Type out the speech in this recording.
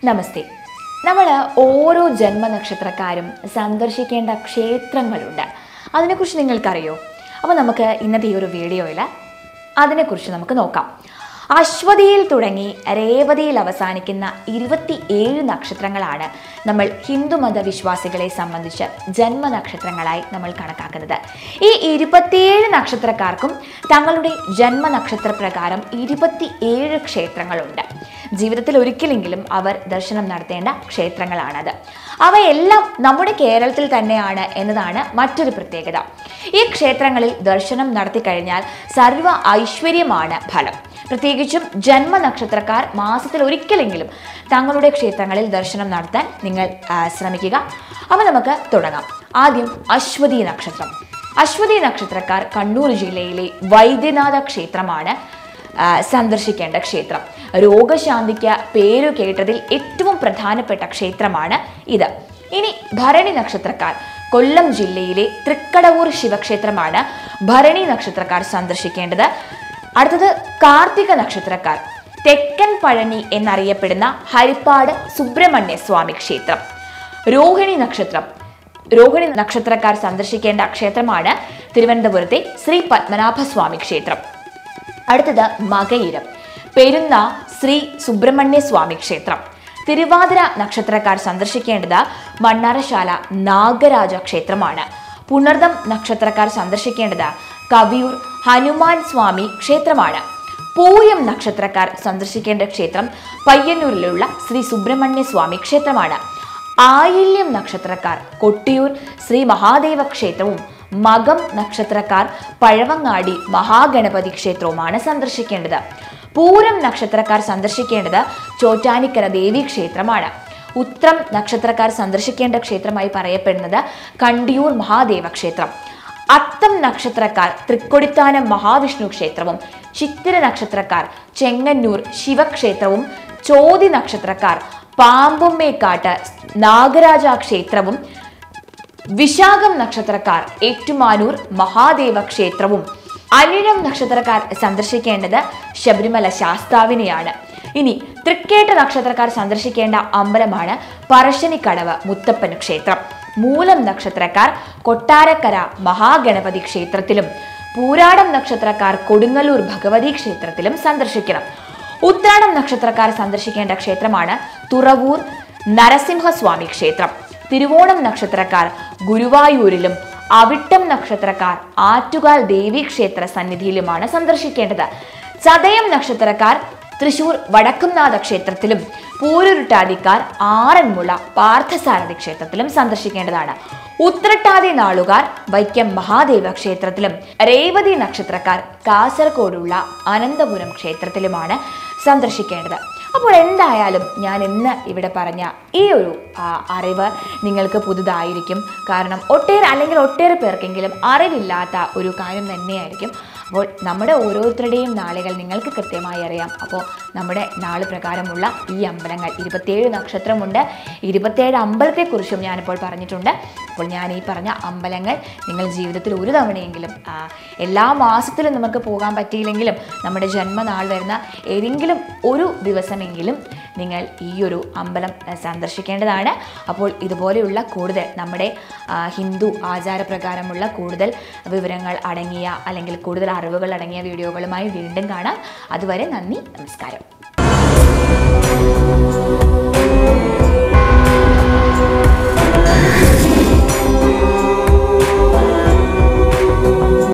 നമസ്തേ നമ്മൾ ഓരോ ജന്മനക്ഷത്രക്കാരും സന്ദർശിക്കേണ്ട ക്ഷേത്രങ്ങളുണ്ട് അതിനെക്കുറിച്ച് നിങ്ങൾക്കറിയോ അപ്പോൾ നമുക്ക് ഇന്നത്തെ ഈ ഒരു വീഡിയോയിൽ അതിനെക്കുറിച്ച് നമുക്ക് നോക്കാം അശ്വതിയിൽ തുടങ്ങി രേവതിയിൽ അവസാനിക്കുന്ന ഇരുപത്തി ഏഴ് നക്ഷത്രങ്ങളാണ് നമ്മൾ ഹിന്ദുമത വിശ്വാസികളെ സംബന്ധിച്ച് ജന്മനക്ഷത്രങ്ങളായി നമ്മൾ കണക്കാക്കുന്നത് ഈ ഇരുപത്തിയേഴ് നക്ഷത്രക്കാർക്കും തങ്ങളുടെ ജന്മനക്ഷത്ര പ്രകാരം ഇരുപത്തി ഏഴ് ക്ഷേത്രങ്ങളുണ്ട് ജീവിതത്തിൽ ഒരിക്കലെങ്കിലും അവർ ദർശനം നടത്തേണ്ട ക്ഷേത്രങ്ങളാണത് അവയെല്ലാം നമ്മുടെ കേരളത്തിൽ തന്നെയാണ് എന്നതാണ് മറ്റൊരു പ്രത്യേകത ഈ ക്ഷേത്രങ്ങളിൽ ദർശനം നടത്തി കഴിഞ്ഞാൽ സർവ്വ ഐശ്വര്യമാണ് ഫലം പ്രത്യേകിച്ചും ജന്മനക്ഷത്രക്കാർ മാസത്തിൽ ഒരിക്കലെങ്കിലും തങ്ങളുടെ ക്ഷേത്രങ്ങളിൽ ദർശനം നടത്താൻ നിങ്ങൾ ആ, ശ്രമിക്കുക അപ്പോൾ നമുക്ക് തുടങ്ങാം ആദ്യം അശ്വതി നക്ഷത്രം അശ്വതി നക്ഷത്രക്കാർ കണ്ണൂർ ജില്ലയിലെ വൈദ്യനാഥ ക്ഷേത്രമാണ് ആ, സന്ദർശിക്കേണ്ട ക്ഷേത്രം രോഗശാന്തിക്ക് പേരു കേട്ടതിൽ ഏറ്റവും പ്രധാനപ്പെട്ട ക്ഷേത്രമാണ് ഇത് ഇനി ഭരണി നക്ഷത്രക്കാർ കൊല്ലം ജില്ലയിലെ തൃക്കടവൂർ ശിവക്ഷേത്രമാണ് ഭരണി നക്ഷത്രക്കാർ സന്ദർശിക്കേണ്ടത് അടുത്തത് കാർത്തിക നക്ഷത്രക്കാർ തെക്കൻ പഴനി എന്നറിയപ്പെടുന്ന ഹരിപ്പാട് സുബ്രഹ്മണ്യ സ്വാമി ക്ഷേത്രം രോഹിണി നക്ഷത്രം രോഹിണി നക്ഷത്രക്കാർ സന്ദർശിക്കേണ്ട ക്ഷേത്രമാണ് തിരുവനന്തപുരത്തെ ശ്രീ പത്മനാഭസ്വാമി ക്ഷേത്രം അടുത്തത് മകയിരം പെരുന്ന ശ്രീ സുബ്രഹ്മണ്യ സ്വാമി ക്ഷേത്രം തിരുവാതിര നക്ഷത്രക്കാർ സന്ദർശിക്കേണ്ടത് മണ്ണാറശാല നാഗരാജ ക്ഷേത്രമാണ് പുണർദം നക്ഷത്രക്കാർ സന്ദർശിക്കേണ്ടത് കവിയൂർ ഹനുമാൻ സ്വാമി ക്ഷേത്രമാണ് പൂയം നക്ഷത്രക്കാർ സന്ദർശിക്കേണ്ട ക്ഷേത്രം പയ്യന്നൂരിലുള്ള ശ്രീ സുബ്രഹ്മണ്യ സ്വാമി ക്ഷേത്രമാണ് ആയില്യം നക്ഷത്രക്കാർ കൊട്ടിയൂർ ശ്രീ മഹാദേവ ക്ഷേത്രവും മകം നക്ഷത്രക്കാർ പഴവങ്ങാടി മഹാഗണപതി ക്ഷേത്രവുമാണ് സന്ദർശിക്കേണ്ടത് പൂരം നക്ഷത്രക്കാർ സന്ദർശിക്കേണ്ടത് ചോറ്റാനിക്കര ദേവി ക്ഷേത്രമാണ് ഉത്രം നക്ഷത്രക്കാർ സന്ദർശിക്കേണ്ട ക്ഷേത്രമായി പറയപ്പെടുന്നത് കണ്ടിയൂർ മഹാദേവ ക്ഷേത്രം അത്തം നക്ഷത്രക്കാർ തൃക്കൊടിത്താനം മഹാവിഷ്ണു ക്ഷേത്രവും ചിത്തിര നക്ഷത്രക്കാർ ചെങ്ങന്നൂർ ശിവക്ഷേത്രവും ചോതി നക്ഷത്രക്കാർ പാമ്പുമ്മേക്കാട്ട് നാഗരാജ ക്ഷേത്രവും വിശാഖം നക്ഷത്രക്കാർ ഏറ്റുമാനൂർ മഹാദേവ ക്ഷേത്രവും അനിഴം നക്ഷത്രക്കാർ സന്ദർശിക്കേണ്ടത് ശബരിമല ശാസ്താവിനെയാണ് ഇനി തൃക്കേട്ട നക്ഷത്രക്കാർ സന്ദർശിക്കേണ്ട അമ്പലമാണ് പറശ്ശിനിക്കടവ് മുത്തപ്പൻ ക്ഷേത്രം മൂലം നക്ഷത്രക്കാർ കൊട്ടാരക്കര മഹാഗണപതി ക്ഷേത്രത്തിലും പൂരാടം നക്ഷത്രക്കാർ കൊടുങ്ങല്ലൂർ ഭഗവതി ക്ഷേത്രത്തിലും സന്ദർശിക്കണം ഉത്രാടം നക്ഷത്രക്കാർ സന്ദർശിക്കേണ്ട ക്ഷേത്രമാണ് തുറവൂർ നരസിംഹസ്വാമി ക്ഷേത്രം തിരുവോണം നക്ഷത്രക്കാർ ഗുരുവായൂരിലും അവിട്ടം നക്ഷത്രക്കാർ ആറ്റുകാൽ ദേവി ക്ഷേത്ര സന്നിധിയിലുമാണ് സന്ദർശിക്കേണ്ടത് ചതയം നക്ഷത്രക്കാർ തൃശൂർ വടക്കുംനാഥ ക്ഷേത്രത്തിലും പൂരുരുട്ടാതിക്കാർ ആറന്മുള പാർത്ഥസാരഥി ക്ഷേത്രത്തിലും സന്ദർശിക്കേണ്ടതാണ് ഉത്രട്ടാതി നാളുകാർ വൈക്കം മഹാദേവ ക്ഷേത്രത്തിലും രേവതി നക്ഷത്രക്കാർ കാസർഗോഡുള്ള അനന്തപുരം ക്ഷേത്രത്തിലുമാണ് സന്ദർശിക്കേണ്ടത് അപ്പോൾ എന്തായാലും ഞാൻ ഇന്ന് ഇവിടെ പറഞ്ഞ ഈ ഒരു ആ, അറിവ് നിങ്ങൾക്ക് പുതുതായിരിക്കും കാരണം ഒട്ടേറെ അല്ലെങ്കിൽ ഒട്ടേറെ പേർക്കെങ്കിലും അറിവില്ലാത്ത ഒരു കാര്യം തന്നെയായിരിക്കും അപ്പോൾ നമ്മുടെ ഓരോരുത്തരുടെയും നാളുകൾ നിങ്ങൾക്ക് കൃത്യമായി അറിയാം അപ്പോൾ നമ്മുടെ നാള് പ്രകാരമുള്ള ഈ അമ്പലങ്ങൾ ഇരുപത്തിയേഴ് നക്ഷത്രമുണ്ട് ഇരുപത്തിയേഴ് അമ്പലത്തെക്കുറിച്ചും ഞാനിപ്പോൾ പറഞ്ഞിട്ടുണ്ട് അപ്പോൾ ഞാൻ ഈ പറഞ്ഞ അമ്പലങ്ങൾ നിങ്ങൾ ജീവിതത്തിൽ ഒരു തവണയെങ്കിലും ആ, എല്ലാ മാസത്തിലും നമുക്ക് പോകാൻ പറ്റിയില്ലെങ്കിലും നമ്മുടെ ജന്മനാൾ വരുന്ന ഏതെങ്കിലും ഒരു ദിവസമെങ്കിലും നിങ്ങൾ ഈ ഒരു അമ്പലം ആ, സന്ദർശിക്കേണ്ടതാണ് അപ്പോൾ ഇതുപോലെയുള്ള കൂടുതൽ നമ്മുടെ ആ, ഹിന്ദു ആചാരപ്രകാരമുള്ള കൂടുതൽ വിവരങ്ങൾ അടങ്ങിയ അല്ലെങ്കിൽ കൂടുതൽ അറിവുകൾ അടങ്ങിയ വീഡിയോകളുമായി വീണ്ടും കാണാം അതുവരെ നന്ദി നമസ്കാരം